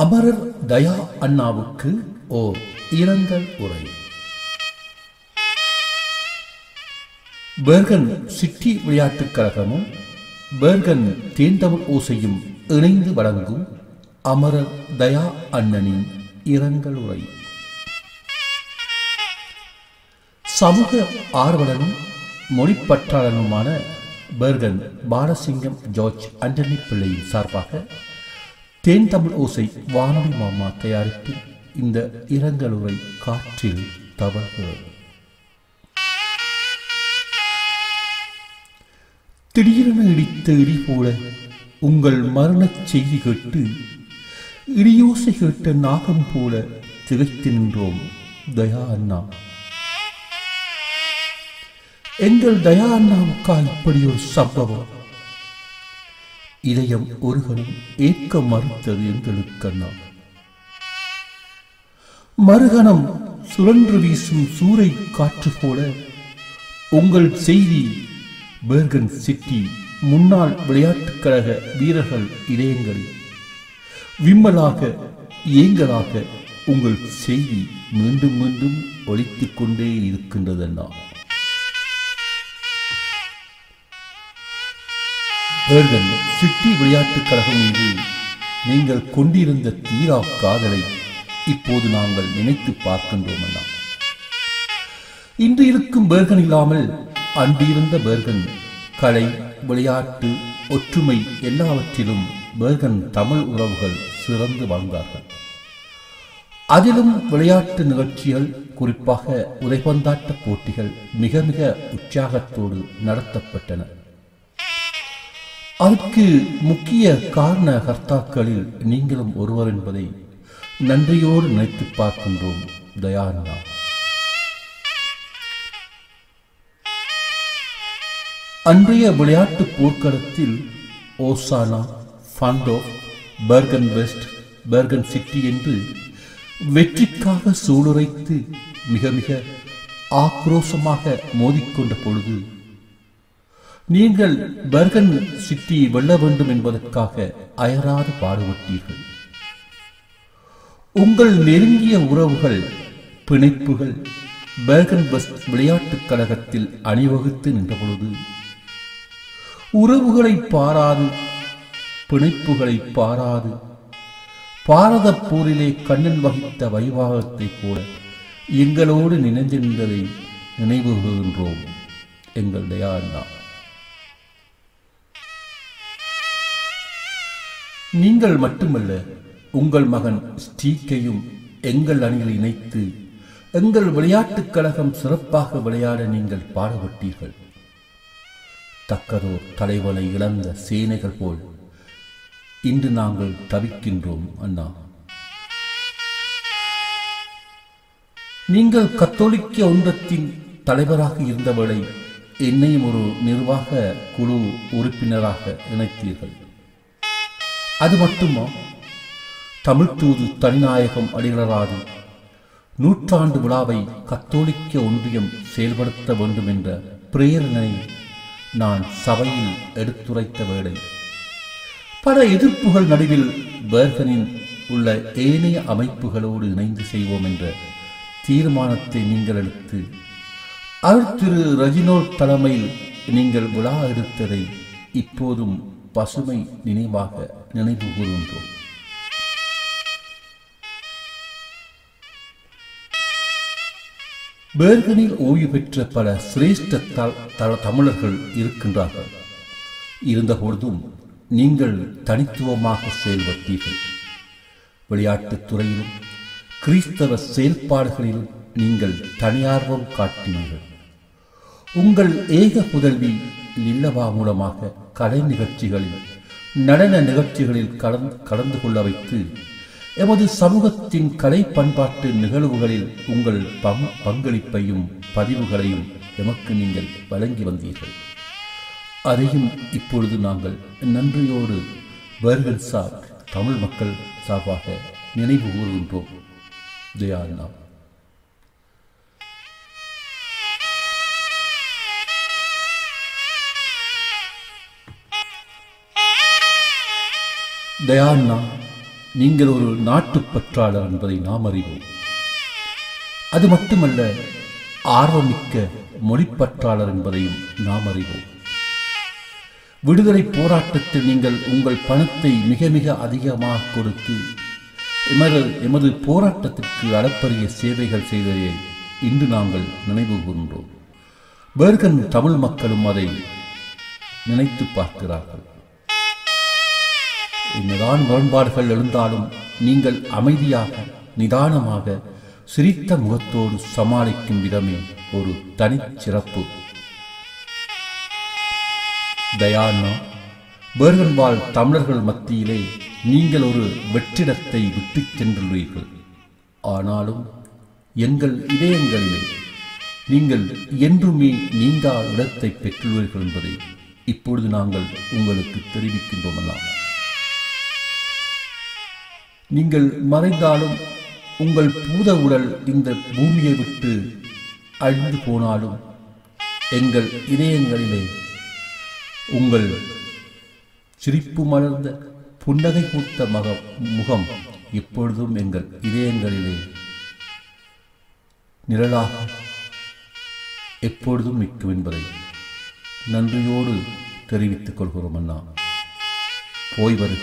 அமரர் தயா அண்ணாவுக்கு ஓர் இரங்கல் உரை பெர்கன் சிட்டி விளையாட்டுக் கழகமும் பெர்கன் தேந்தமிழ் ஓசையும் இணைந்து வழங்கும் அமரர் தயா அண்ணனின் இரங்கல் உரை சமூக ஆர்வலனும் மொழிப்பற்றாளனுமான பெர்கன் பாலசிங்கம் ஜார்ஜ் அண்டனி பிள்ளையின் சார்பாக தேன் தமிழ் ஓசை வானொலி மாமா தயாரிப்பில் இந்த இரங்கலுரை காற்றில் தவறுகிறது திடீரென இடித்த இடி போல உங்கள் மரணச் செய்தி கேட்டு இடியோசை கேட்ட நாகம் போல திகைத்து நின்றோம் தயா அண்ணா எங்கள் தயா அண்ணாவுக்கா இப்படி ஒரு சம்பவம் இதயம் ஒரு கணம் ஏற்க மறுத்தது எங்களுக்கண்ணா மறுகணம் சுழன்று வீசும் சூறை காற்று போல உங்கள் செய்தி பேர்கன் சிட்டி முன்னாள் விளையாட்டுக் கழக வீரர்கள் இதயங்களில் விம்மலாக ஏங்கலாக உங்கள் செய்தி மீண்டும் மீண்டும் ஒலித்துக் கொண்டே இருக்கின்றதண்ணா பேர்கன் சிட்டி விளையாட்டுக் கழகம் மீது நீங்கள் கொண்டிருந்த தீரா காதலை இப்போது நாங்கள் நினைத்து பார்க்கின்றோம் அண்ணா இன்று இருக்கும் பேர்கன் இல்லாமல் அன்றிருந்த பேர்கன் கலை விளையாட்டு ஒற்றுமை எல்லாவற்றிலும் பேர்கன் தமிழ் உறவுகள் சிறந்து வாழ்ந்தார்கள் அதிலும் விளையாட்டு நிகழ்ச்சிகள் குறிப்பாக உதைபந்தாட்ட போட்டிகள் மிக மிக உற்சாகத்தோடு நடத்தப்பட்டன அதற்கு முக்கிய காரண கர்த்தாக்களில் நீங்களும் ஒருவர் என்பதை நன்றியோடு நினைத்து பார்க்கின்றோம் தயானந்தா அன்றைய விளையாட்டு போர்க்களத்தில் ஓசானா ஃபண்டோ பெர்கன் வெஸ்ட் பெர்கன் சிட்டி என்று வெற்றிக்காக சூளுரைத்து மிக மிக ஆக்ரோஷமாக மோதிக்கொண்ட பொழுது நீங்கள் பெர்கன் சிட்டி வெல்ல வேண்டும் என்பதற்காக அயராது பாடுபட்டீர்கள் உங்கள் நெருங்கிய உறவுகள் பிணைப்புகள் பெர்கன் வெஸ்ட் விளையாட்டுக் கழகத்தில் அணிவகுத்து நின்ற பொழுது உறவுகளை பாராது பிணைப்புகளை பாராது பாரத போரிலே கண்ணன் வகித்த வைவாகத்தைப் போல எங்களோடு நினைந்து நின்றதை நினைவு கூறுகின்றோம் எங்கள் தயாண்ணா நீங்கள் மட்டுமல்ல உங்கள் மகன் ஸ்டீக்கையும் எங்கள் அணியில் இணைத்து எங்கள் விளையாட்டுக் கழகம் சிறப்பாக விளையாட நீங்கள் பாடுபட்டீர்கள் தக்கதோர் தலைவனை இழந்த சேனைகள் போல் இன்று நாங்கள் தவிக்கின்றோம் அண்ணா நீங்கள் கத்தோலிக்க ஒன்றத்தின் தலைவராக இருந்தவளை என்னையும் ஒரு நிர்வாக குழு உறுப்பினராக இணைத்தீர்கள் அது மட்டுமா தமிழ் தூது தனிநாயகம் அடிகளராது நூற்றாண்டு விழாவை கத்தோலிக்க ஒன்றியம் செயல்படுத்த வேண்டும் என்ற பிரேரணை நான் சபையில் எடுத்துரைத்த வேளை பல எதிர்ப்புகள் நடுவில் பேர்கனின் உள்ள ஏனைய அமைப்புகளோடு இணைந்து செய்வோம் என்ற தீர்மானத்தை நீங்கள் எடுத்து அவர் திரு ரஜினோல் தலைமையில் நீங்கள் விழா எடுத்ததை இப்போதும் பசுமை நினைவாக நினைவு கூறுகின்றோம் பேர்கனில் ஓய்வு பெற்ற பல சிரேஷ்ட தள தமிழர்கள் இருக்கின்றார்கள் இருந்தபொழுதும் நீங்கள் தனித்துவமாக செயல்பட்டீர்கள் விளையாட்டுத் துறையிலும் கிறிஸ்தவ செயல்பாடுகளிலும் நீங்கள் தனியார்வம் காட்டினீர்கள் உங்கள் ஏக புதல்வி இல்லவா மூலமாக கலை நிகழ்ச்சிகளில் நடன நிகழ்ச்சிகளில் கலந்து கலந்து கொள்ள வைத்து எமது சமூகத்தின் கலை பண்பாட்டு நிகழ்வுகளில் உங்கள் பங்களிப்பையும் பதிவுகளையும் எமக்கு நீங்கள் வழங்கி வந்தீர்கள் அதையும் இப்பொழுது நாங்கள் நன்றியோடு பேர்கள் சார் தமிழ் மக்கள் சார்பாக நினைவு கூறுகின்றோம் தயாண்ணா தயாண்ணா நீங்கள் ஒரு நாட்டுப்பற்றாளர் என்பதை நாம் அறிவோம் அது மட்டுமல்ல ஆர்வமிக்க மொழிப்பற்றாளர் என்பதையும் நாம் அறிவோம் விடுதலை போராட்டத்தில் நீங்கள் உங்கள் பணத்தை மிக மிக அதிகமாக கொடுத்து எமது எமது போராட்டத்திற்கு அளப்பரிய சேவைகள் செய்ததை இன்று நாங்கள் நினைவு கூர்ந்தோம் பேர்கன் தமிழ் மக்களும் அதை நினைத்து பார்க்கிறார்கள் என்னதான் முரண்பாடுகள் எழுந்தாலும் நீங்கள் அமைதியாக நிதானமாக சிரித்த முகத்தோடு சமாளிக்கும் விதமே ஒரு தனிச்சிறப்பு தயானா பேர்கன் வாழ் தமிழர்கள் மத்தியிலே நீங்கள் ஒரு வெற்றிடத்தை விட்டுச் சென்றுள்ளீர்கள் ஆனாலும் எங்கள் இதயங்களிலே நீங்கள் என்றுமே நீங்கா இடத்தை பெற்றுள்ளீர்கள் என்பதை இப்பொழுது நாங்கள் உங்களுக்கு தெரிவிக்கின்றோமல்லாம் நீங்கள் மறைந்தாலும் உங்கள் பூத உடல் இந்த பூமியை விட்டு அழிந்து போனாலும் எங்கள் இதயங்களிலே உங்கள் சிரிப்பு மலர்ந்த புன்னகை பூத்த மக முகம் இப்பொழுதும் எங்கள் இதயங்களிலே நிழலாக எப்பொழுதும் நிற்கும் என்பதை நன்றியோடு தெரிவித்துக் கொள்கிறோம் அண்ணா போய் வருக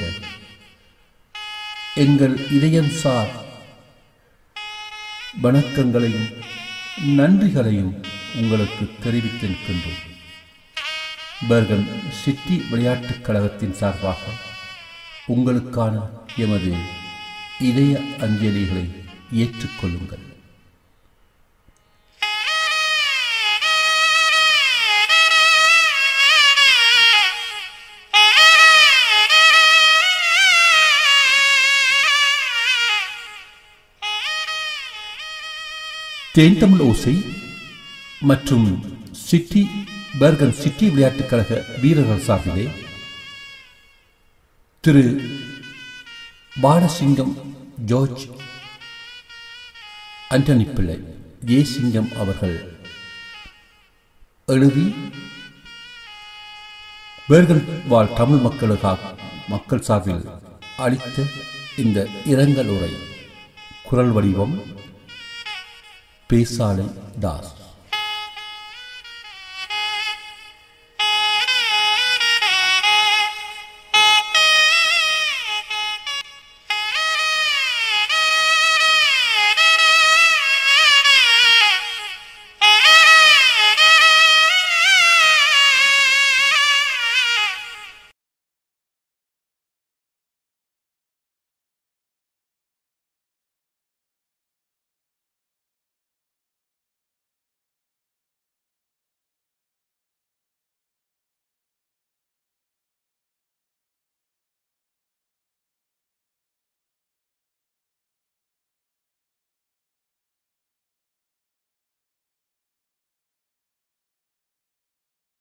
எங்கள் இதயம் சார் வணக்கங்களையும் நன்றிகளையும் உங்களுக்கு தெரிவித்திருக்கின்றோம் பர்கன் சிட்டி விளையாட்டுக் கழகத்தின் சார்பாக உங்களுக்கான எமது இதய அஞ்சலிகளை ஏற்றுக்கொள்ளுங்கள் தேன் தமிழ் ஓசை மற்றும் சிட்டி பர்கன் சிட்டி விளையாட்டுக் கழக வீரர்கள் சார்பிலே திரு பாலசிங்கம் ஜார்ஜ் அண்டனி பிள்ளை ஜெயசிங்கம் அவர்கள் எழுதி பேர்கன் வாழ் தமிழ் மக்களுக்காக மக்கள் சார்பில் அளித்த இந்த இரங்கல் உரை குரல் வடிவம் பேசாலை தாஸ்